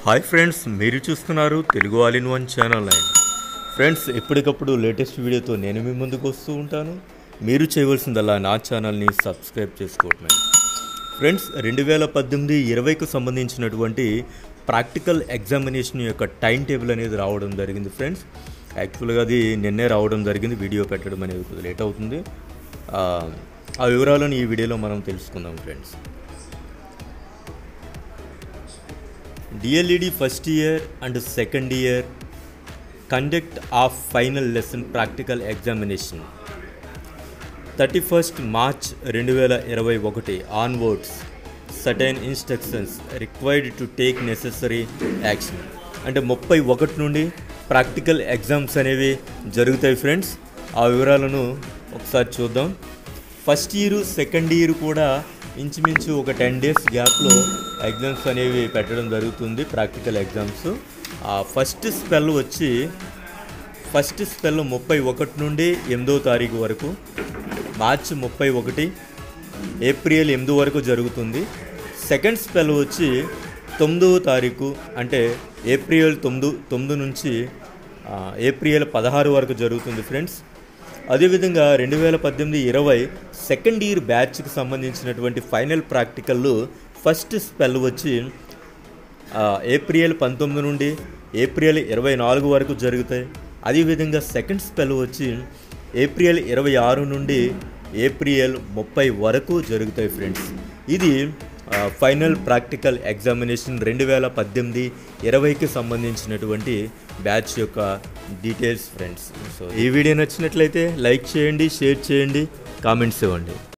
hi friends మీరు చూస్తున్నారు Telugu all in one channel line friends ఎప్పటికప్పుడు లేటెస్ట్ వీడియోతో నేను మీ ముందుకు వస్తూ ఉంటాను మీరు చేయవలసిందల్లా నా ఛానల్ని సబ్స్క్రైబ్ చేసుకోవటమే ఫ్రెండ్స్ రెండు వేల పద్దెనిమిది ఇరవైకు సంబంధించినటువంటి ప్రాక్టికల్ ఎగ్జామినేషన్ యొక్క టైం టేబుల్ అనేది రావడం జరిగింది ఫ్రెండ్స్ యాక్చువల్గా అది నిన్నే రావడం జరిగింది వీడియో పెట్టడం అనేది కొద్దిగా లేట్ అవుతుంది ఆ, ఆ వివరాలను ఈ వీడియోలో మనం తెలుసుకుందాం friends DLED first year and second year conduct of final lesson practical examination thirty first March రెండు వేల ఇరవై ఒకటి onwards certain instructions required to take necessary action అంటే ముప్పై ఒకటి నుండి ప్రాక్టికల్ ఎగ్జామ్స్ అనేవి జరుగుతాయి ఫ్రెండ్స్ ఆ వివరాలను ఒకసారి చూద్దాం ఫస్ట్ ఇయర్ సెకండ్ ఇయర్ కూడా ఇంచుమించు ఒక టెన్ డేస్ గ్యాప్లో ఎగ్జామ్స్ అనేవి పెట్టడం జరుగుతుంది ప్రాక్టికల్ ఎగ్జామ్స్ ఆ ఫస్ట్ స్పెల్ వచ్చి ఫస్ట్ స్పెల్ ముప్పై ఒకటి నుండి ఎనిమిదో తారీఖు వరకు మార్చి ముప్పై ఒకటి ఏప్రిల్ ఎనిమిది వరకు జరుగుతుంది సెకండ్ స్పెల్ వచ్చి తొమ్మిదవ తారీఖు అంటే ఏప్రిల్ తొమ్మిది తొమ్మిది నుంచి ఆ, ఏప్రిల్ పదహారు వరకు జరుగుతుంది ఫ్రెండ్స్ అదేవిధంగా రెండు వేల పద్దెనిమిది ఇరవై సెకండ్ ఇయర్ బ్యాచ్కి సంబంధించినటువంటి ఫైనల్ ప్రాక్టికల్లో ఫస్ట్ స్పెల్ వచ్చి ఆ, ఏప్రిల్ పంతొమ్మిది నుండి ఏప్రిల్ ఇరవై నాలుగు వరకు జరుగుతాయి అదేవిధంగా సెకండ్ స్పెల్ వచ్చి ఏప్రిల్ ఇరవై ఆరు నుండి ఏప్రిల్ ముప్పై వరకు జరుగుతాయి ఫ్రెండ్స్ ఇది ఆ, ఫైనల్ ప్రాక్టికల్ ఎగ్జామినేషన్ రెండు వేల పద్దెనిమిది ఇరవైకి సంబంధించినటువంటి బ్యాచ్ యొక్క డీటెయిల్స్ ఫ్రెండ్స్ సో ఈ వీడియో నచ్చినట్లయితే లైక్ చేయండి షేర్ చేయండి కామెంట్స్ ఇవ్వండి